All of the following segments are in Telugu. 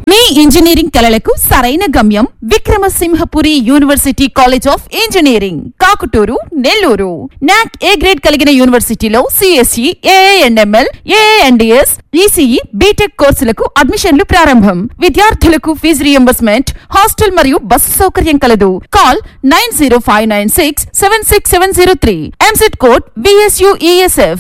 మీ ఇంజనీరింగ్ కలలకు సరైన గమ్యం Vikramasimhapuri university college of engineering Kakuturu Nellore NAAC A grade కలిగిన యూనివర్సిటీలో CSE ANML ANDS ECE BTech కోర్సులకు అడ్మిషన్లు ప్రారంభం విద్యార్థులకు ఫీజు రియంబర్స్మెంట్ హాస్టల్ మరియు బస్సు సౌకర్యం కలదు call nine zero five nine six seven six seven zero three EAMCET code BSUESF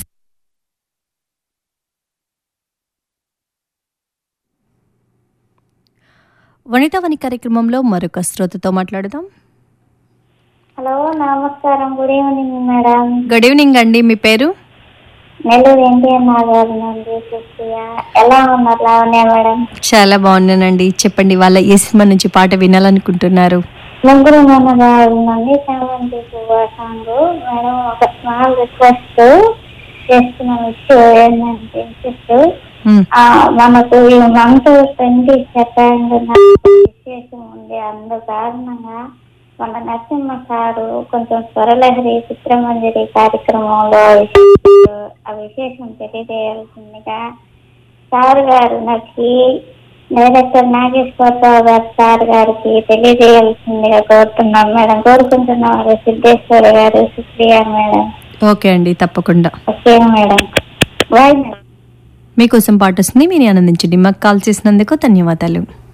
Vanitavani కార్యక్రమంలో మరొక శ్రోతతో మాట్లాడదాం హలో నమస్కారం good evening madam good evening అండి మీ పేరు నెల్లూరు ఎన్టీఆర్ నగర్ నుండి సుప్రియ ఎలా ఉన్నారు లావణ్య మేడం చాలా బాగున్నానండి చెప్పండి వాళ్ళ ఏ సినిమా నుంచి పాట వినాలనుకుంటున్నారు ముగ్గురు మనగారు నుండి సెవెంటీ పువ్వు సాంగ్ మేడం ఒక స్మాల్ రిక్వెస్ట్ చేస్తున్నాం ఇష్యూ ఏంటంటే ఇష్యూ మ్, మనకు ఈ మంత్ ట్వంటీ సెకండ్ విశేషం ఉంది అందు కారణంగా మన నరసింహ సారు కొంచెం స్వరలహరి చిత్రమంజరి కార్యక్రమంలో విశేష- ఆ విశేషం తెలియజేయాల్సిందిగా సార్ గారు నాకు డైరెక్టర్ నాగేశ్వరరావు గారు సార్ గారికి తెలియజేయాల్సిందిగా కోరుతున్నాం మేడం కోరుకుంటున్నారు సిద్ధేశ్వరి గారు సుప్రియ మేడం ఓకే అండి తప్పకుండా ఓకే మేడం బాయ్ మేడం మీకోసం పాట వస్తుంది మీరు ఆనందించండి మాకు కాల్ చేసినందుకు ధన్యవాదాలు